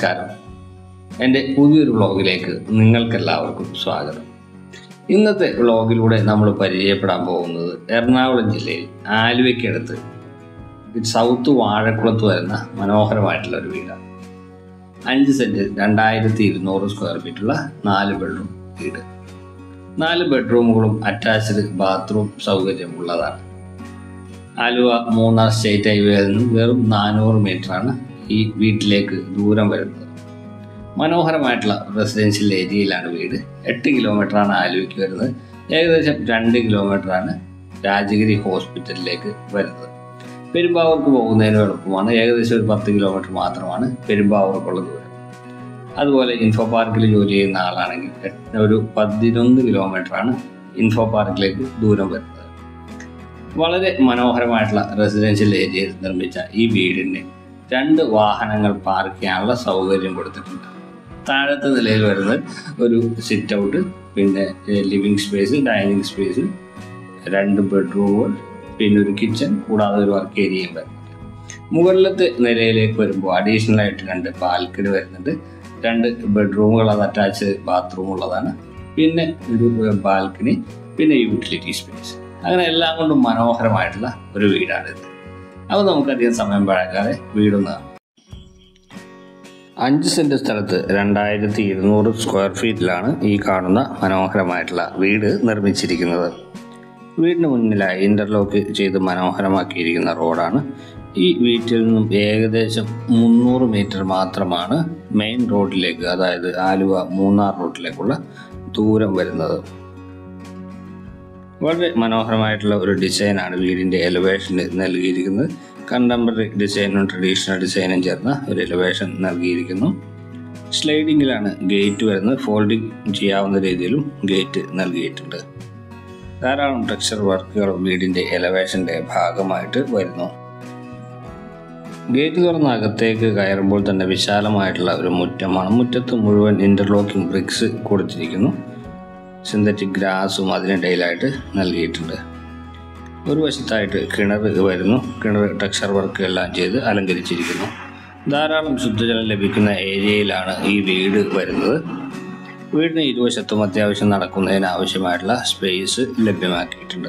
നമസ്കാരം എൻ്റെ പുതിയൊരു വ്ളോഗിലേക്ക് നിങ്ങൾക്കെല്ലാവർക്കും സ്വാഗതം ഇന്നത്തെ വ്ളോഗിലൂടെ നമ്മൾ പരിചയപ്പെടാൻ പോകുന്നത് എറണാകുളം ജില്ലയിൽ ആലുവയ്ക്കടുത്ത് സൗത്ത് വാഴക്കുളത്ത് വരുന്ന മനോഹരമായിട്ടുള്ള ഒരു വീടാണ് അഞ്ച് സെൻറ്റിൽ രണ്ടായിരത്തി ഇരുന്നൂറ് സ്ക്വയർ ഫീറ്റുള്ള നാല് ബെഡ്റൂം വീട് നാല് ബെഡ്റൂമുകളും അറ്റാച്ച്ഡ് ബാത്റൂം സൗകര്യം ഉള്ളതാണ് ആലുവ മൂന്നാർ സ്റ്റേറ്റ് ഹൈവേയിൽ നിന്നും വെറും നാനൂറ് മീറ്ററാണ് ഈ വീട്ടിലേക്ക് ദൂരം വരുന്നത് മനോഹരമായിട്ടുള്ള റെസിഡൻഷ്യൽ ഏരിയയിലാണ് വീട് എട്ട് കിലോമീറ്ററാണ് ആലുവയ്ക്ക് വരുന്നത് ഏകദേശം രണ്ട് കിലോമീറ്ററാണ് രാജഗിരി ഹോസ്പിറ്റലിലേക്ക് വരുന്നത് പെരുമ്പാവൂർക്ക് പോകുന്നതിന് എളുപ്പമാണ് ഏകദേശം ഒരു പത്ത് കിലോമീറ്റർ മാത്രമാണ് പെരുമ്പാവൂർക്കുള്ള ദൂരം അതുപോലെ ഇൻഫോ പാർക്കിൽ ജോലി ചെയ്യുന്ന ആളാണെങ്കിൽ എട്ട് ഒരു പതിനൊന്ന് കിലോമീറ്ററാണ് ഇൻഫോ പാർക്കിലേക്ക് ദൂരം വരുന്നത് വളരെ മനോഹരമായിട്ടുള്ള റെസിഡൻഷ്യൽ ഏരിയയിൽ നിർമ്മിച്ച ഈ വീടിന് രണ്ട് വാഹനങ്ങൾ പാർക്ക് ചെയ്യാനുള്ള സൗകര്യം കൊടുത്തിട്ടുണ്ട് താഴത്തെ നിലയിൽ വരുന്നത് ഒരു സിറ്റ് ഔട്ട് പിന്നെ ലിവിങ് സ്പേസ് ഡൈനിങ് സ്പേസ് രണ്ട് ബെഡ്റൂമുകൾ പിന്നെ ഒരു കിച്ചൺ കൂടാതെ ഒരു വർക്ക് ഏരിയയും വരുന്നുണ്ട് മുകളിലത്തെ നിലയിലേക്ക് വരുമ്പോൾ അഡീഷണൽ ആയിട്ട് രണ്ട് ബാൽക്കണി വരുന്നുണ്ട് രണ്ട് ബെഡ്റൂമുകൾ അത് അറ്റാച്ച് ബാത്റൂം ഉള്ളതാണ് പിന്നെ ഒരു ബാൽക്കണി പിന്നെ യൂട്ടിലിറ്റി സ്പേസ് അങ്ങനെ എല്ലാം കൊണ്ടും മനോഹരമായിട്ടുള്ള ഒരു വീടാണിത് അപ്പോൾ നമുക്കധികം സമയം പഴക്കാതെ വീടൊന്ന് കാണാം. അഞ്ച് സെൻറ്റ് സ്ഥലത്ത് രണ്ടായിരത്തി ഇരുന്നൂറ് സ്ക്വയർ ഫീറ്റിലാണ് ഈ കാണുന്ന മനോഹരമായിട്ടുള്ള വീട് നിർമ്മിച്ചിരിക്കുന്നത് വീടിന് മുന്നിലായി ഇൻ്റർലോക്ക് ചെയ്ത് മനോഹരമാക്കിയിരിക്കുന്ന റോഡാണ് ഈ വീട്ടിൽ നിന്നും ഏകദേശം മുന്നൂറ് മീറ്റർ മാത്രമാണ് മെയിൻ റോഡിലേക്ക് അതായത് ആലുവ മൂന്നാർ റോഡിലേക്കുള്ള ദൂരം വരുന്നത് വളരെ മനോഹരമായിട്ടുള്ള ഒരു ഡിസൈനാണ് വീടിൻ്റെ എലിവേഷന് നൽകിയിരിക്കുന്നത് കണ്ടംപററി ഡിസൈനും ട്രഡീഷണൽ ഡിസൈനും ചേർന്ന ഒരു എലിവേഷൻ നൽകിയിരിക്കുന്നു സ്ലൈഡിങ്ങിലാണ് ഗേറ്റ് വരുന്നത് ഫോൾഡിംഗ് ചെയ്യാവുന്ന രീതിയിലും ഗേറ്റ് നൽകിയിട്ടുണ്ട് ധാരാളം ടെക്സ്ചർ വർക്കുകൾ വീടിൻ്റെ എലവേഷൻ്റെ ഭാഗമായിട്ട് വരുന്നു ഗേറ്റ് തുറന്ന് അകത്തേക്ക് കയറുമ്പോൾ തന്നെ വിശാലമായിട്ടുള്ള ഒരു മുറ്റമാണ് മുറ്റത്ത് മുഴുവൻ ഇൻ്റർലോക്കിംഗ് ബ്രിക്സ് കൊടുത്തിരിക്കുന്നു സിന്തറ്റിക് ഗ്രാസും അതിനിടയിലായിട്ട് നൽകിയിട്ടുണ്ട് ഒരു വശത്തായിട്ട് കിണർ വരുന്നു കിണർ ടെക്സ്ചർ വർക്ക് എല്ലാം ചെയ്ത് അലങ്കരിച്ചിരിക്കുന്നു ധാരാളം ശുദ്ധജലം ലഭിക്കുന്ന ഏരിയയിലാണ് ഈ വീട് വരുന്നത് വീടിന് ഇരുവശത്തും അത്യാവശ്യം നടക്കുന്നതിന് ആവശ്യമായിട്ടുള്ള സ്പേസ് ലഭ്യമാക്കിയിട്ടുണ്ട്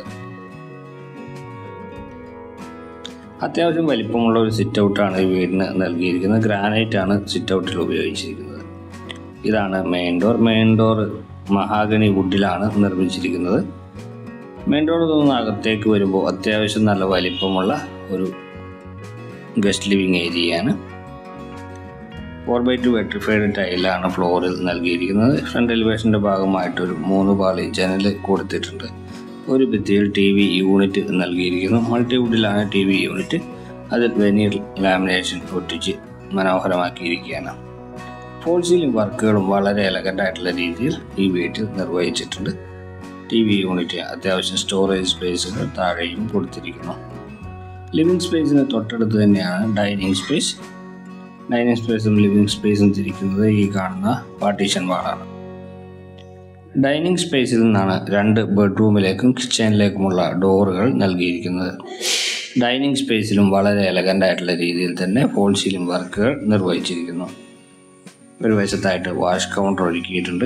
അത്യാവശ്യം വലിപ്പമുള്ള ഒരു സിറ്റ് ഔട്ടാണ് ഈ വീടിന് നൽകിയിരിക്കുന്നത് ഗ്രാനൈറ്റ് ആണ് സിറ്റ് ഔട്ടിൽ ഉപയോഗിച്ചിരിക്കുന്നത് ഇതാണ് main door main door mahogany വുഡിലാണ് നിർമ്മിച്ചിരിക്കുന്നത് മെയിൻ ഡോർ നിന്ന് അകത്തേക്ക് വരുമ്പോൾ അത്യാവശ്യം നല്ല വലിപ്പമുള്ള ഒരു ഗസ്റ്റ് ലിവിങ് ഏരിയയാണ് ഫോർ ബൈ ടു വെട്രിഫൈഡ് ടൈലാണ് ഫ്ലോറിൽ നൽകിയിരിക്കുന്നത് ഫ്രണ്ട് എലിവേഷൻ്റെ ഭാഗമായിട്ട് ഒരു മൂന്ന് പാളി ജനൽ കൊടുത്തിട്ടുണ്ട് ഒരു ഭിത്തിയിൽ ടി വി യൂണിറ്റ് നൽകിയിരിക്കുന്നു മൾട്ടിവുഡിലാണ് ടി വി യൂണിറ്റ് അതിൽ വെനീർ ലാമിനേഷൻ ഒട്ടിച്ച് മനോഹരമാക്കിയിരിക്കുകയാണ് ഫോൾ സീലിംഗ് വർക്കുകളും വളരെ എലഗൻ്റ് ആയിട്ടുള്ള രീതിയിൽ ഈ വീട്ടിൽ നിർവഹിച്ചിട്ടുണ്ട് ടി വി യൂണിറ്റ് അത്യാവശ്യം സ്റ്റോറേജ് സ്പേസുകൾ താഴെയും കൊടുത്തിരിക്കുന്നു ലിവിംഗ് സ്പേസിന് തൊട്ടടുത്ത് തന്നെയാണ് ഡൈനിങ് സ്പേസ് ഡൈനിങ് സ്പേസും ലിവിംഗ് സ്പേസും തിരിക്കുന്നത് ഈ കാണുന്ന പാർട്ടീഷൻ വാളാണ് ഡൈനിങ് സ്പേസിൽ നിന്നാണ് രണ്ട് ബെഡ്റൂമിലേക്കും കിച്ചണിലേക്കുമുള്ള ഡോറുകൾ നൽകിയിരിക്കുന്നത് ഡൈനിങ് സ്പേസിലും വളരെ എലഗൻ്റ് ആയിട്ടുള്ള രീതിയിൽ തന്നെ ഫോൾ സീലിംഗ് വർക്കുകൾ നിർവഹിച്ചിരിക്കുന്നു ഒരു വശത്തായിട്ട് വാഷ് കൗണ്ടർ ഒരുക്കിയിട്ടുണ്ട്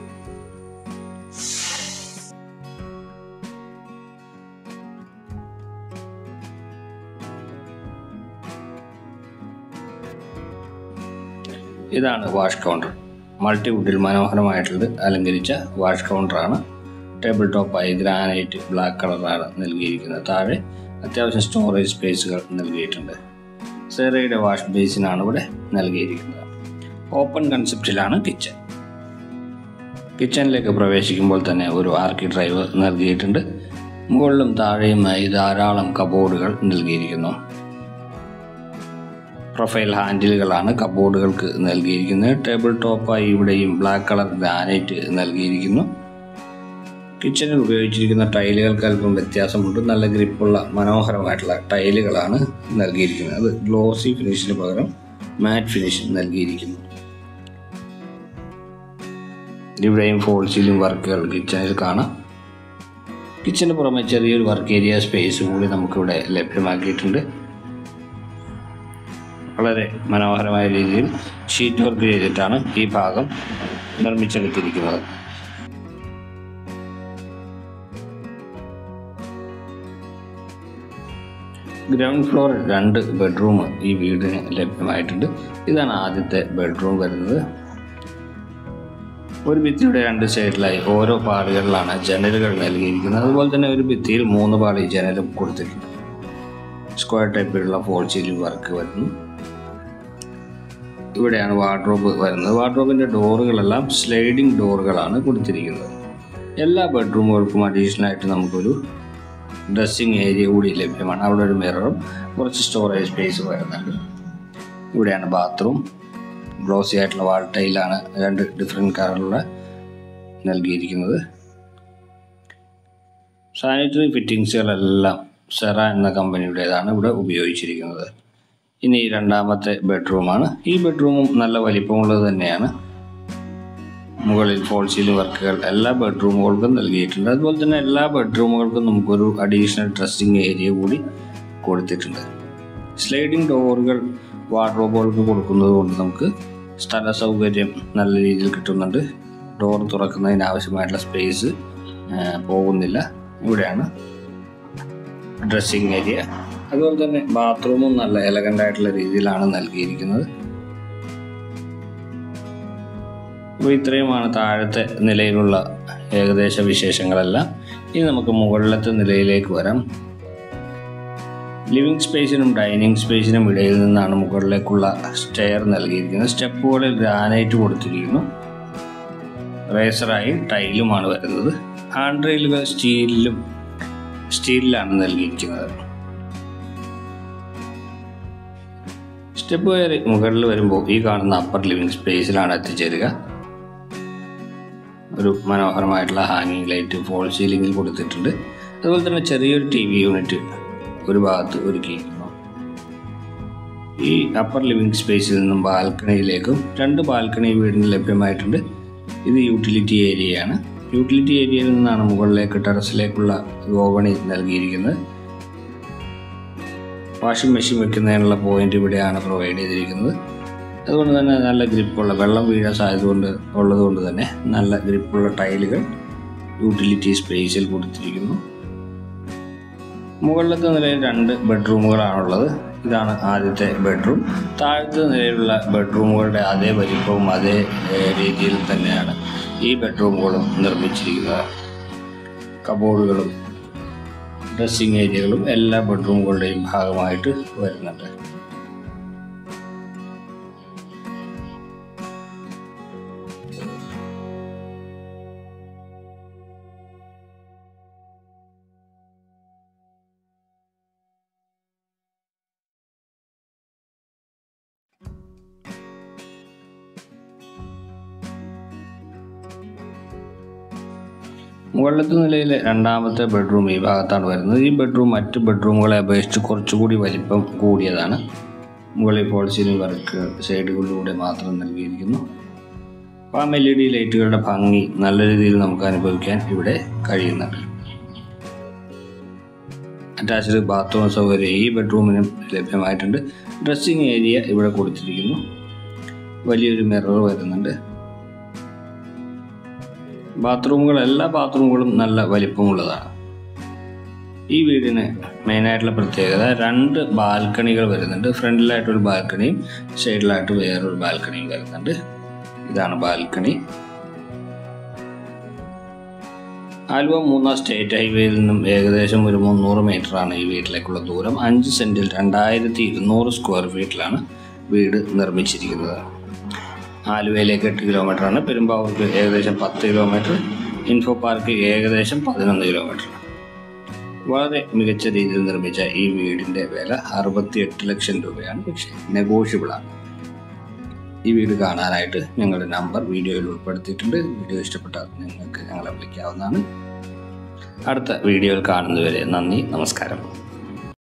ഇതാണ് വാഷ് കൗണ്ടർ മൾട്ടിവുഡിൽ മനോഹരമായിട്ടുള്ളത് അലങ്കരിച്ച വാഷ് കൗണ്ടറാണ് ടേബിൾ ടോപ്പായി ഗ്രാനൈറ്റ് ബ്ലാക്ക് കളറാണ് നൽകിയിരിക്കുന്നത് താഴെ അത്യാവശ്യം സ്റ്റോറേജ് സ്പേസുകൾ നൽകിയിട്ടുണ്ട് സെറയുടെ വാഷ് ബേസിനാണ് ഇവിടെ നൽകിയിരിക്കുന്നത് ഓപ്പൺ കൺസെപ്റ്റിലാണ് കിച്ചൺ കിച്ചണിലേക്ക് പ്രവേശിക്കുമ്പോൾ തന്നെ ഒരു ആർക്കി ഡ്രൈവ് നൽകിയിട്ടുണ്ട് മുകളിലും താഴെയുമായി ധാരാളം കബോർഡുകൾ നൽകിയിരിക്കുന്നു പ്രൊഫൈൽ ഹാൻഡിലുകളാണ് കബോർഡുകൾക്ക് നൽകിയിരിക്കുന്നത് ടേബിൾ ടോപ്പായി ഇവിടെയും ബ്ലാക്ക് കളർ ഗ്രാനൈറ്റ് നൽകിയിരിക്കുന്നു കിച്ചണിൽ ഉപയോഗിച്ചിരിക്കുന്ന ടൈലുകൾക്ക് അല്പം വ്യത്യാസമുണ്ട് നല്ല ഗ്രിപ്പുള്ള മനോഹരമായിട്ടുള്ള ടൈലുകളാണ് നൽകിയിരിക്കുന്നത് അത് ഗ്ലോസി ഫിനിഷിന് പകരം മാറ്റ് ഫിനിഷ് നൽകിയിരിക്കുന്നു ഇവിടെയും ഫോൾ സീലിംഗ് വർക്കുകൾ കിച്ചണിൽ കാണാം കിച്ചന് പുറമെ ചെറിയൊരു വർക്ക് ഏരിയ സ്പേസ് കൂടി നമുക്കിവിടെ ലഭ്യമാക്കിയിട്ടുണ്ട് വളരെ മനോഹരമായ രീതിയിൽ ഷീറ്റ് വർക്ക് ചെയ്തിട്ടാണ് ഈ ഭാഗം നിർമ്മിച്ചെടുത്തിരിക്കുന്നത് ഗ്രൗണ്ട് ഫ്ലോറിൽ രണ്ട് ബെഡ്റൂം ഈ വീടിന് ലഭ്യമായിട്ടുണ്ട് ഇതാണ് ആദ്യത്തെ ബെഡ്റൂം വരുന്നത് ഒരു ഭിത്തിയുടെ രണ്ട് സൈഡിലായി ഓരോ പാളികളിലാണ് ജനലുകൾ നൽകിയിരിക്കുന്നത് അതുപോലെ തന്നെ ഒരു ഭിത്തിയിൽ മൂന്ന് പാളി ജനലും കൊടുത്തിട്ടുണ്ട് സ്ക്വയർ ടൈപ്പിലുള്ള ഫോൾ സീലിംഗ് വർക്ക് വരുന്നു ഇവിടെയാണ് വാർഡ്രോബ് വരുന്നത് വാർഡ്രോബിൻ്റെ ഡോറുകളെല്ലാം സ്ലൈഡിംഗ് ഡോറുകളാണ് കൊടുത്തിരിക്കുന്നത് എല്ലാ ബെഡ്റൂമുകൾക്കും അഡീഷണൽ ആയിട്ട് നമുക്കൊരു ഡ്രസ്സിങ് ഏരിയ കൂടി ലഭ്യമാണ് അവിടെ ഒരു മിററും കുറച്ച് സ്റ്റോറേജ് സ്പേസ് വരുന്നുണ്ട് ഇവിടെയാണ് ബാത്റൂം ഗ്ലോസി ആയിട്ടുള്ള വാൾ ടൈലാണ് രണ്ട് ഡിഫറെൻറ്റ് കളറിലുള്ള നൽകിയിരിക്കുന്നത് സാനിറ്ററി ഫിറ്റിങ്സുകളെല്ലാം സെറ എന്ന കമ്പനിയുടേതാണ് ഇവിടെ ഉപയോഗിച്ചിരിക്കുന്നത് ഇനി രണ്ടാമത്തെ ബെഡ്റൂമാണ് ഈ ബെഡ്റൂമും നല്ല വലിപ്പമുള്ളത് തന്നെയാണ് മുകളിൽ ഫോൾ സീൽ വർക്കുകൾ എല്ലാ ബെഡ്റൂമുകൾക്കും നൽകിയിട്ടുണ്ട് അതുപോലെ തന്നെ എല്ലാ ബെഡ്റൂമുകൾക്കും നമുക്കൊരു അഡീഷണൽ ഡ്രസ്സിങ് ഏരിയ കൂടി കൊടുത്തിട്ടുണ്ട് സ്ലൈഡിംഗ് ഡോറുകൾ വാർഡ്രോബുകൾക്ക് കൊടുക്കുന്നത് കൊണ്ട് നമുക്ക് സ്ഥല സൗകര്യം നല്ല രീതിയിൽ കിട്ടുന്നുണ്ട് ഡോർ തുറക്കുന്നതിന് ആവശ്യമായിട്ടുള്ള സ്പേസ് പോകുന്നില്ല ഇവിടെയാണ് ഡ്രസ്സിങ് ഏരിയ അതുപോലെ തന്നെ ബാത്റൂമും നല്ല എലഗൻ്റ് ആയിട്ടുള്ള രീതിയിലാണ് നൽകിയിരിക്കുന്നത് അപ്പോൾ ഇത്രയുമാണ് താഴത്തെ നിലയിലുള്ള ഏകദേശ വിശേഷങ്ങളെല്ലാം ഇനി നമുക്ക് മുകളിലത്തെ നിലയിലേക്ക് വരാം ലിവിംഗ് സ്പേസിനും ഡൈനിങ് സ്പേസിനും ഇടയിൽ നിന്നാണ് മുകളിലേക്കുള്ള സ്റ്റെയർ നൽകിയിരിക്കുന്നത് സ്റ്റെപ്പുകളിൽ ഗ്രാനൈറ്റ് കൊടുത്തിരിക്കുന്നു റേസറായി ടൈലുമാണ് വരുന്നത് ഹാൻഡ് റെയിലുകൾ സ്റ്റീലിലും സ്റ്റീലിലാണ് നൽകിയിരിക്കുന്നത് സ്റ്റെപ്പ് കയറി മുകളിൽ വരുമ്പോൾ ഈ കാണുന്ന അപ്പർ ലിവിംഗ് സ്പേസിലാണ് എത്തിച്ചേരുക ഒരു മനോഹരമായിട്ടുള്ള ഹാങ്ങിങ് ലൈറ്റ് ഫോൾ സീലിംഗിൽ കൊടുത്തിട്ടുണ്ട് അതുപോലെ തന്നെ ചെറിയൊരു ടി വി യൂണിറ്റ് ഒരു ഭാഗത്ത് ഒരുക്കിയിരിക്കുന്നു ഈ അപ്പർ ലിവിംഗ് സ്പേസിൽ നിന്നും ബാൽക്കണിയിലേക്കും രണ്ട് ബാൽക്കണി വീടിന് ലഭ്യമായിട്ടുണ്ട് ഇത് യൂട്ടിലിറ്റി ഏരിയയാണ് യൂട്ടിലിറ്റി ഏരിയയിൽ നിന്നാണ് മുകളിലേക്ക് ടെറസിലേക്കുള്ള ഗോവണി നൽകിയിരിക്കുന്നത് വാഷിംഗ് മെഷീൻ വെക്കുന്നതിനുള്ള പോയിന്റ് ഇവിടെയാണ് പ്രൊവൈഡ് ചെയ്തിരിക്കുന്നത് അതുകൊണ്ട് തന്നെ നല്ല ഗ്രിപ്പുള്ള വെള്ളം വീഴാൻ സാധ്യത കൊണ്ട് ഉള്ളതുകൊണ്ട് തന്നെ നല്ല ഗ്രിപ്പുള്ള ടൈലുകൾ യൂട്ടിലിറ്റി സ്പേസിൽ കൊടുത്തിരിക്കുന്നു മുകളിലത്തെ നിലയിൽ രണ്ട് ബെഡ്റൂമുകളാണുള്ളത് ഇതാണ് ആദ്യത്തെ ബെഡ്റൂം താഴത്തെ നിലയിലുള്ള ബെഡ്റൂമുകളുടെ അതേ വലിപ്പവും അതേ ഏഹ്, രീതിയിൽ തന്നെയാണ് ഈ ബെഡ്റൂമുകളും നിർമ്മിച്ചിരിക്കുന്നത് കബോർഡുകളും ഡ്രസ്സിങ് ഏരിയകളും എല്ലാ ബെഡ്റൂമുകളുടെയും ഭാഗമായിട്ട് വരുന്നുണ്ട് മുകളിലത്തെ നിലയിലെ രണ്ടാമത്തെ ബെഡ്റൂം ഈ ഭാഗത്താണ് വരുന്നത് ഈ ബെഡ്റൂം മറ്റ് ബെഡ്റൂമുകളെ അപേക്ഷിച്ച് കുറച്ചുകൂടി വലിപ്പം കൂടിയതാണ് മുകളിൽ ഫോൾ സീലിംഗ് വർക്ക് സൈഡുകളിലൂടെ മാത്രം നൽകിയിരിക്കുന്നു പാം എൽ ഇ ഡി ലൈറ്റുകളുടെ ഭംഗി നല്ല രീതിയിൽ നമുക്ക് അനുഭവിക്കാൻ ഇവിടെ കഴിയുന്നുണ്ട് അറ്റാച്ച്ഡ് ബാത്റൂം സൗകര്യം ഈ ബെഡ്റൂമിനും ലഭ്യമായിട്ടുണ്ട് ഡ്രസ്സിങ് ഏരിയ ഇവിടെ കൊടുത്തിരിക്കുന്നു വലിയൊരു മിറർ വരുന്നുണ്ട് ബാത്റൂമുകൾ എല്ലാ ബാത്റൂമുകളും നല്ല വലിപ്പമുള്ളതാണ് ഈ വീടിന് മെയിനായിട്ടുള്ള പ്രത്യേകത രണ്ട് ബാൽക്കണികൾ വരുന്നുണ്ട് ഫ്രണ്ടിലായിട്ടൊരു ബാൽക്കണിയും സൈഡിലായിട്ട് വേറൊരു ബാൽക്കണിയും വരുന്നുണ്ട് ഇതാണ് ബാൽക്കണി ആലുവ മൂന്നാം സ്റ്റേറ്റ് ഹൈവേയിൽ നിന്നും ഏകദേശം ഒരു മുന്നൂറ് മീറ്ററാണ് ഈ വീട്ടിലേക്കുള്ള ദൂരം അഞ്ച് സെൻറ്റിൽ രണ്ടായിരത്തി ഇരുന്നൂറ് സ്ക്വയർ ഫീറ്റിലാണ് വീട് നിർമ്മിച്ചിരിക്കുന്നത് ആലുവയിലേക്ക് എട്ട് കിലോമീറ്ററാണ് പെരുമ്പാവൂർക്ക് ഏകദേശം പത്ത് കിലോമീറ്റർ ഇൻഫോ പാർക്ക് ഏകദേശം പതിനൊന്ന് കിലോമീറ്റർ വളരെ മികച്ച രീതിയിൽ നിർമ്മിച്ച ഈ വീടിൻ്റെ വില അറുപത്തിയെട്ട് ലക്ഷം രൂപയാണ് പക്ഷേ നെഗോഷ്യബിളാണ് ഈ വീട് കാണാനായിട്ട് ഞങ്ങളുടെ നമ്പർ വീഡിയോയിൽ ഉൾപ്പെടുത്തിയിട്ടുണ്ട് വീഡിയോ ഇഷ്ടപ്പെട്ടാൽ നിങ്ങൾക്ക് ഞങ്ങളെ വിളിക്കാവുന്നതാണ് അടുത്ത വീഡിയോയിൽ കാണുന്നതുവരെ നന്ദി നമസ്കാരം